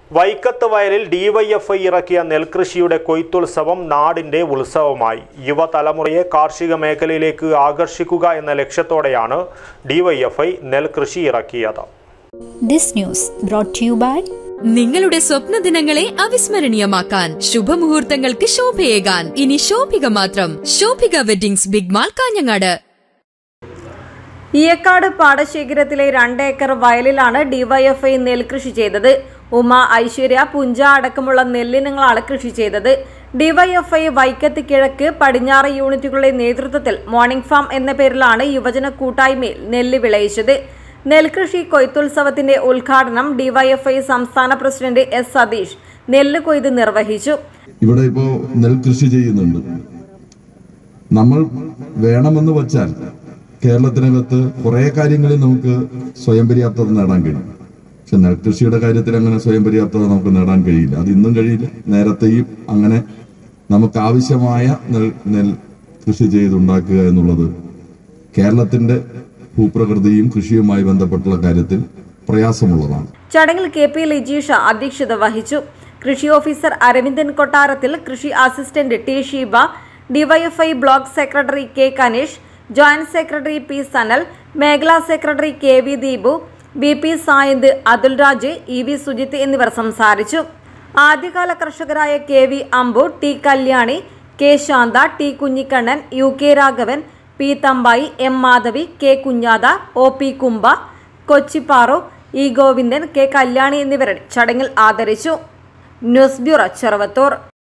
വൈക്കത്ത് വയലിൽ ഡിവൈഎഫ്ഐ ഇറക്കിയ നെൽകൃഷിയുടെ കൊയ്ത്തുത്സവം നാടിന്റെ ഉത്സവമായി യുവതലമുറയെ കാർഷിക മേഖലയിലേക്ക് ആകർഷിക്കുക എന്ന ലക്ഷ്യത്തോടെയാണ് ഡിവൈഎഫ്ഐ നെൽകൃഷി ഇറക്കിയത് This news brought to you by നിങ്ങളുടെ സ്വപ്ന ദിനങ്ങളെ അവിസ്മരണീയമാക്കാൻ ശുഭമുഹൂർത്തങ്ങൾക്ക് ശോഭയേകാൻ ഇനി ശോഭിക മാത്രം Shobhika weddings big mall Kanhangad Eeyakkad പാടശേഖരത്തിലെ രണ്ട് ഏക്കർ വയലിലാണ് ഡിവൈഎഫ്ഐ നെൽകൃഷി ചെയ്തത് ഉമ ഐശ്വര്യ പുഞ്ച അടക്കമുള്ള നെല്ലിനങ്ങളാണ് കൃഷി ചെയ്തത് ഡിവൈഎഫ്ഐ വൈക്കത്ത് കിഴക്ക് പടിഞ്ഞാറ് യൂണിറ്റുകളുടെ നേതൃത്വത്തിൽ മോർണിംഗ് ഫാം എന്ന പേരിലാണ് യുവജന കൂട്ടായ്മയിൽ നെല്ല് വിളയിച്ചത് നെൽകൃഷി കൊയ്ത്തുത്സവത്തിന്റെ ഉദ്ഘാടനം ഡിവൈഎഫ്ഐ സംസ്ഥാന പ്രസിഡന്റ് എസ് സതീഷ് നെല്ല് കൊയ്ത് നിർവഹിച്ചു ഇവിടെ ഇപ്പോ നെൽകൃഷി ചെയ്യുന്നുണ്ട് നമ്മൾ വേണമെന്ന് വച്ചാൽ കേരളത്തിനകത്ത് കുറെ കാര്യങ്ങളിൽ നമുക്ക് സ്വയം പര്യാപ്തത നേടാൻ കഴിയും പക്ഷെ നെൽകൃഷിയുടെ കാര്യത്തിൽ അങ്ങനെ സ്വയം പര്യാപ്തത നമുക്ക് നേടാൻ കഴിയില്ല അത് ഇന്നും കഴിയില്ല നേരത്തെയും അങ്ങനെ നമുക്ക് ആവശ്യമായ നെൽ നെൽ കൃഷി ചെയ്തുണ്ടാക്കുക എന്നുള്ളത് കേരളത്തിന്റെ ഭൂപ്രകൃതിയും കൃഷിയുമായി ബന്ധപ്പെട്ടുള്ള കാര്യത്തിൽ പ്രയാസമുള്ളതാണ് ചടങ്ങിൽ കെ പി ലിജീഷ അധ്യക്ഷത വഹിച്ചു കൃഷി ഓഫീസർ അരവിന്ദൻ കൊട്ടാരത്തിൽ കൃഷി assistant T Sheeba DYFI block secretary K Kaneesh joint secretary P Sanal മേഖലാ secretary K V Deepu B P Sayanth Athul Raj E V Sujith എന്നിവർ സംസാരിച്ചു ആദ്യകാല കർഷകരായ K V Ambu T Kalyani K Shantha T Kunhikannan U K Raghavan P Thambayi M Madhavi K Kunhatha O P Kumbha Kochipparu E Govindan K Kalyani എന്നിവരെ ചടങ്ങിൽ ആദരിച്ചു news bureau Cheruvathur